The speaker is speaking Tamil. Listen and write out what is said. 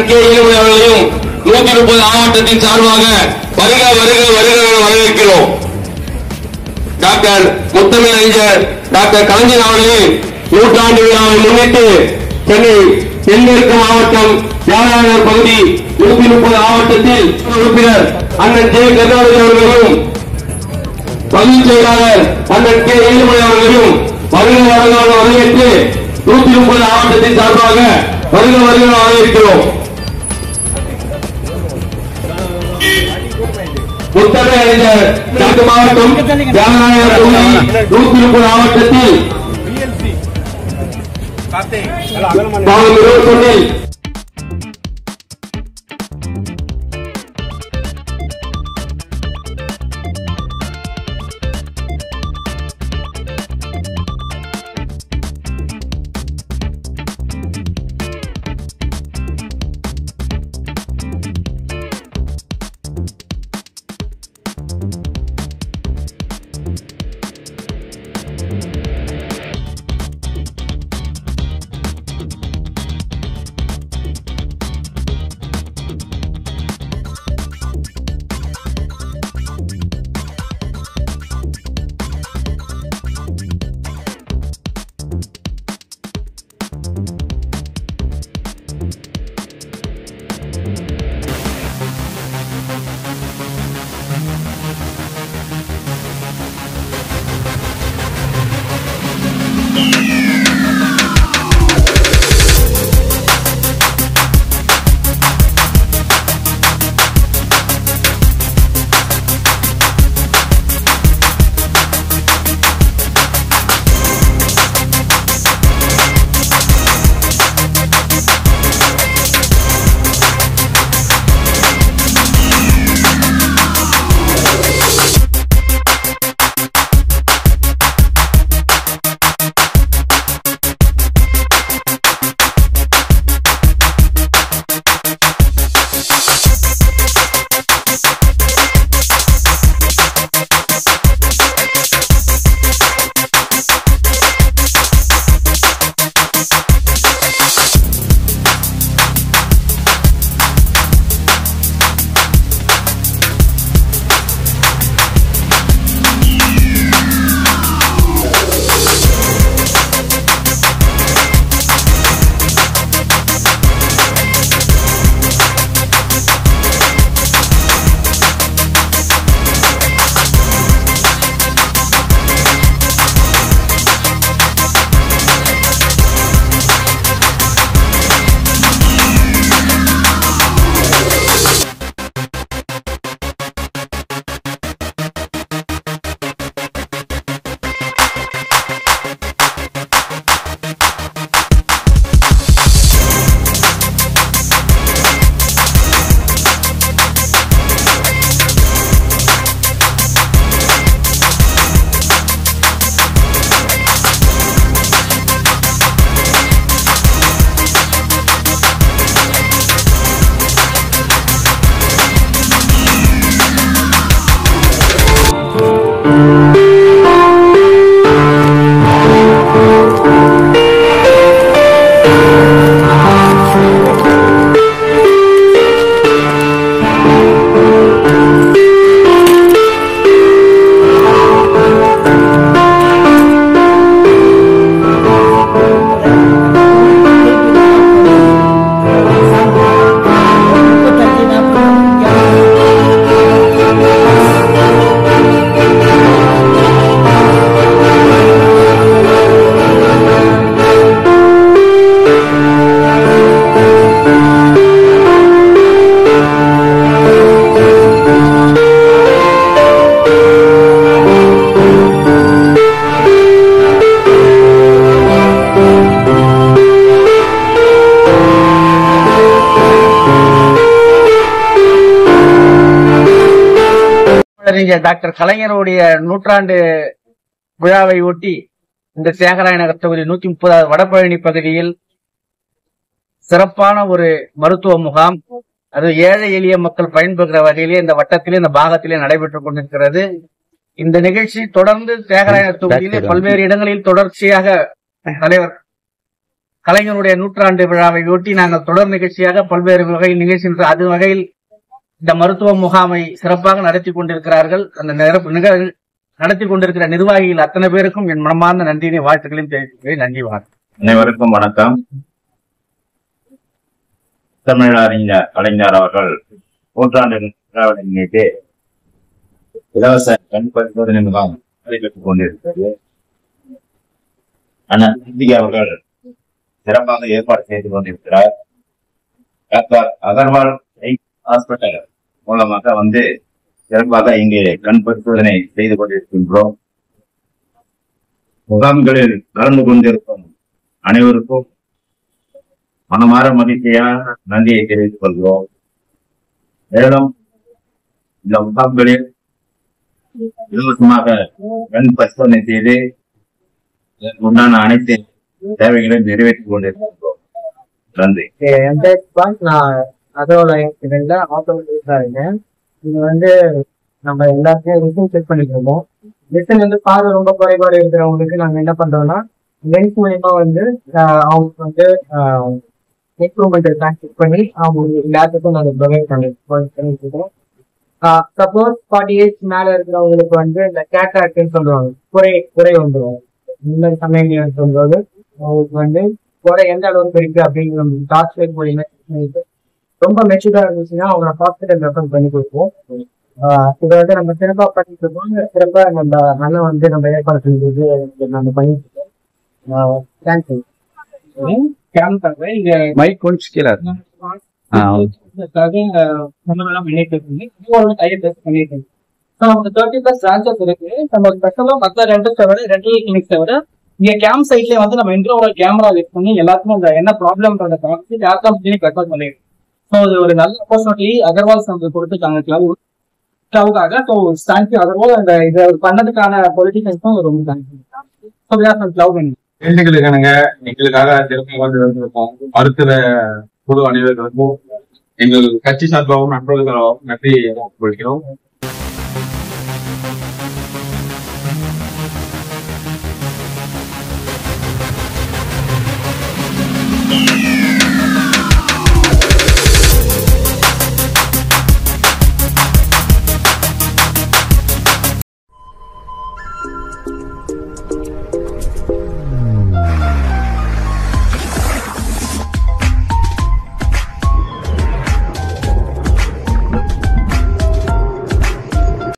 அண்ணன் கே ஈழமணி அவர்களையும் நூத்தி முப்பது மாவட்டத்தின் சார்பாக வருக வருக வருக என வரவேற்கிறோம் டாக்டர் முத்தமிழ் அறிஞர் டாக்டர் கலைஞர் அவர்களின் நூற்றாண்டு விழாவை முன்னிட்டு சென்னை தென்மேற்கு மாவட்டம் தியாகராஜர் பகுதி நூத்தி முப்பது மாவட்டத்தில் உறுப்பினர் அண்ணன் ஜே கருணாநிதி அவர்களையும் பகுதி செயலாளர் அண்ணன் கே ஏழுமலை அவர்களையும் வருக வருக என வரவேற்று நூத்தி முப்பது மாவட்டத்தின் சார்பாக வருக வருக என வரவேற்கிறோம் முத்தமிழ் அறிஞர் கிழக்கு மாவட்டம் தியாகராயர் தொகுதி நூத்தி முப்பது மாவட்டத்தில் மாதம் இருபத்தி ஒன்றில் அறிஞர் டாக்டர் கலைஞருடைய நூற்றாண்டு விழாவை ஒட்டி இந்த தியாகராய நகர் தொகுதி நூத்தி முப்பதாவது வடபழனி பகுதியில் சிறப்பான ஒரு மருத்துவ முகாம் அது ஏழை எளிய மக்கள் பயன்பெறுகிற வகையிலே இந்த வட்டத்திலே இந்த பாகத்திலே நடைபெற்றுக் கொண்டிருக்கிறது இந்த நிகழ்ச்சி தொடர்ந்து தியாகராய நகர் தொகுதியிலே பல்வேறு இடங்களில் தொடர்ச்சியாக தலைவர் கலைஞருடைய நூற்றாண்டு விழாவை ஒட்டி நாங்கள் தொடர் நிகழ்ச்சியாக பல்வேறு வகை நிகழ்ச்சி அது வகையில் இந்த மருத்துவ முகாமை சிறப்பாக நடத்தி கொண்டிருக்கிறார்கள் அந்த நிரப்பு- நிக- நடத்தி கொண்டிருக்கிற நிர்வாகிகள் அத்தனை பேருக்கும் என் மனமார்ந்த நன்றியை வாழ்த்துக்களையும் தெரிவிக்கிறேன் நன்றி வணக்கம் அனைவருக்கும் வணக்கம் தமிழ் அறிஞர் கலைஞர் அவர்கள் நூற்றாண்டு விழாவை முன்னிட்டு இலவச கண் பரிசோதனை முகாம் நடைபெற்றுக் கொண்டிருக்கிறது அண்ணன் சித்திகா அவர்கள் சிறப்பாக ஏற்பாடு செய்து கொண்டிருக்கிறார் டாக்டர் அகர்வால் ஐ ஹாஸ்பிட்டல் மூலமாக வந்து சிறப்பாக இங்கே கண் பரிசோதனை செய்து கொண்டிருக்கின்றோம் முகாம்களில் கலந்து கொண்டிருக்கும் அனைவருக்கும் மனமாற மகிழ்ச்சியான நன்றியை தெரிவித்துக் கொள்கிறோம் மேலும் இந்த முகாம்களில் இலவசமாக கண் பரிசோதனை செய்து இதற்கு உண்டான அனைத்து தேவைகளையும் நிறைவேற்றிக் கொண்டிருக்கின்றோம் நன்றி என் பேர் சுபாஷ் நான் அதோட இன்சிடென்ட்ல ஆட்டோமேட்டிக்கா இருக்கேன் இது வந்து நம்ம எல்லாத்தையும் ரிசன் செக் பண்ணிட்டு இருக்கோம் ரிசன் வந்து பார்வை ரொம்ப குறைபாடு இருக்கிறவங்களுக்கு நாங்க என்ன பண்றோம்னா லென்ஸ் மூலியமா வந்து ஆஹ் அவங்களுக்கு வந்து இம்ப்ரூவ்மெண்ட் இருக்கான்னு செக் பண்ணி அவங்க எல்லாத்துக்கும் நாங்க ப்ரொவைட் பண்ணி பண்ணிட்டு இருக்கோம் சப்போஸ் ஃபார்ட்டி ஏஜ் மேல இருக்கிறவங்களுக்கு வந்து இந்த கேட்ராக்ட்னு சொல்லுவாங்க குறை குறை வந்துடும் இந்த சமயம் சொல்றது அவங்களுக்கு வந்து குறை எந்த அளவுக்கு இருக்கு அப்படின்னு நம்ம டார்ச் லைட் மூலியமா check பண்ணிட்டு ரொம்ப மெச்சூர்டா இருந்துச்சுன்னா அவங்கள ஹாஸ்பிட்டல் ரெஃபர் பண்ணி கொடுப்போம் ஆஹ் இதை வந்து நம்ம சிறப்பா பண்ணிட்டு இருக்கோம் சிறப்பா நம்ம அண்ணன் வந்து நம்ம ஏற்பாடு செஞ்சது நம்ம பண்ணிட்டு இருக்கோம் தேங்க்யூ கேம்ப் இங்க மைக் கொஞ்சம் கீழே தேர்ட்டி பிளஸ் பிரான்ச்சஸ் இருக்கு நம்ம ஸ்பெஷலா மத்த ரெண்டத்தை விட ரெண்டல் கிளினிக்ஸை விட இங்க கேம்ப் சைட்லயே வந்து நம்ம இன்ட்ரோவோட கேமரா யூஸ் பண்ணி எல்லாத்துக்கும் அந்த என்ன ப்ராப்ளம்ன்றத காமிச்சு யாருக்கும் கிளினிக் ரெக்கார்ட் பண்ணிருக்கோம் ஸோ இது ஒரு நல்ல ஆப்பர்ச்சுனிட்டி அகர்வால் நமக்கு கொடுத்துருக்காங்க கிளப் கிளவுக்காக ஸோ தேங்க்யூ அகர்வால் அந்த இதை பண்ணதுக்கான பொலிட்டிஷன்ஸும் ரொம்ப தேங்க்யூ ஸோ வி ஆர் கிளவ் எங்களுக்கானுங்க எங்களுக்காக சிறப்பு வந்து வந்திருக்கோம் மருத்துவ குழு அனைவர்களுக்கும் எங்கள் கட்சி சார்பாகவும் நண்பர்களாகவும் நன்றி கொள்கிறோம் நன்றி